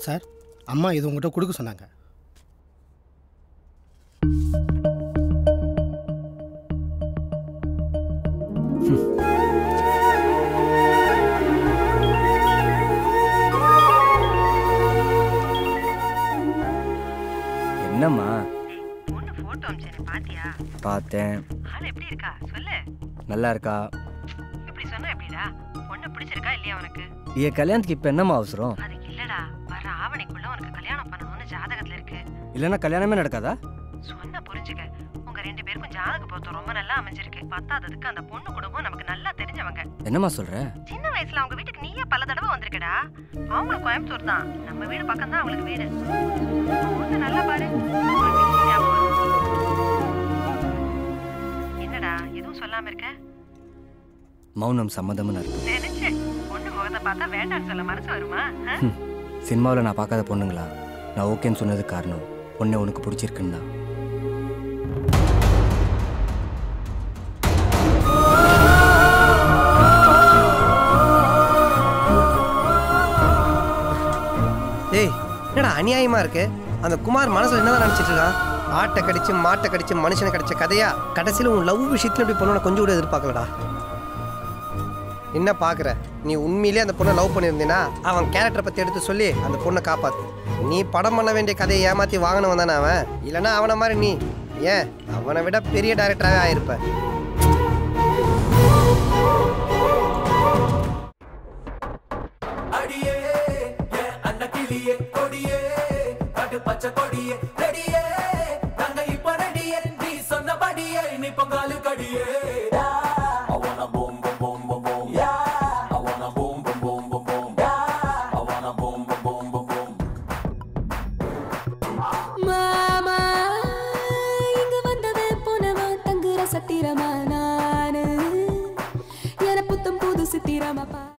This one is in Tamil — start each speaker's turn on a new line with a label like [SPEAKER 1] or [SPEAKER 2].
[SPEAKER 1] சார் அம்மா இது உங்கள்கிட்ட கொடுக்க சொன்னாங்க
[SPEAKER 2] என்னம்மா
[SPEAKER 3] பொண்ணு போட்டோ அமிச்சேன் பாத்தியா
[SPEAKER 2] பார்த்தேன்
[SPEAKER 3] ஆள் எப்படி இருக்கா சொல்லு
[SPEAKER 2] நல்லா இருக்கா
[SPEAKER 3] இப்படி சொன்னா எப்படிடா பொண்ணு பிடிச்சிருக்கா இல்லையா உனக்கு
[SPEAKER 2] என் கல்யாணத்துக்கு இப்போ என்னம்மா அவசரம்
[SPEAKER 3] அது இல்லடா வர ஆவணிக்குள்ள உனக்கு கல்யாணம் பண்ணணும்னு ஜாதகத்துல இருக்கு
[SPEAKER 2] இல்லைன்னா கல்யாணமே நடக்காதா
[SPEAKER 3] சொன்ன புரிஞ்சுக்க உங்க ரெண்டு பேருக்கும் ஜாதக பொருத்தம் ரொம்ப நல்லா அமைஞ்சிருக்கு பத்தாததுக்கு அந்த பொண்ணு குடும்பம் நமக்கு நல்லா தெரிஞ்சவங்க
[SPEAKER 2] என்னம்மா சொல்ற
[SPEAKER 3] சின்ன வயசுல அவங்க வீட்டுக்கு நீயே பல தடவை வந்திருக்கடா அவங்களும் கோயம்புத்தூர் தான் நம்ம வீடு பக்கம் தான் அவங்களுக்கு வீடு பொண்ணு நல்லா பாரு உனக்கு நிச்சயம் ஞாபகம் வரும். என்னடா எதுவும் சொல்லாம இருக்க
[SPEAKER 2] மௌனம் சம்மதம்னு அர்த்தம்
[SPEAKER 3] நினைச்சேன் பொண்ணு முகத்தை பார்த்தா வேண்டாம்னு சொல்ல மனசு வருமா ஆ?
[SPEAKER 2] சினிமாவில் நான் பார்க்காத பொண்ணுங்களா நான் ஓகேன்னு சொன்னதுக்கு காரணம் பொண்ணை உனக்கு பிடிச்சிருக்குன்னு தான்
[SPEAKER 4] ஏய் என்னடா அநியாயமா இருக்கு அந்த குமார் மனசுல என்னதான் நினைச்சிட்டு இருக்கான் ஆட்டை கடிச்சு மாட்டை கடிச்சு மனுஷனை கடிச்ச கதையா கடைசியில் உன் லவ் விஷயத்துல இப்படி பொண்ணோட கொஞ்சம் கூட எதிர்பார்க்கலடா என்ன பார்க்குற நீ உண்மையிலே அந்த பொண்ணை லவ் பண்ணியிருந்தீன்னா அவன் கேரக்டரை பற்றி எடுத்து சொல்லி அந்த பொண்ணை காப்பாத்து நீ படம் பண்ண வேண்டிய கதையை ஏமாற்றி வாங்கினவன் தானே அவன் இல்லைன்னா அவனை மாதிரி நீ ஏன் அவனை விட பெரிய டைரக்டராகவே ஆயிருப்ப
[SPEAKER 5] அடியே என் அண்ண கிளியே கொடியே கட்டு பச்சை கொடியே ரெடியே நாங்க இப்ப ரெடியே நீ சொன்னபடியே நீ பொங்காலு கடியே I wanna boom boom boom boom boom yeah I wanna boom boom boom boom boom yeah I wanna boom boom boom boom boom
[SPEAKER 6] மாமா இங்க வந்தவன் போனவன் தங்குற சத்திரமா நானு என புத்தம் புது சித்திரமா பா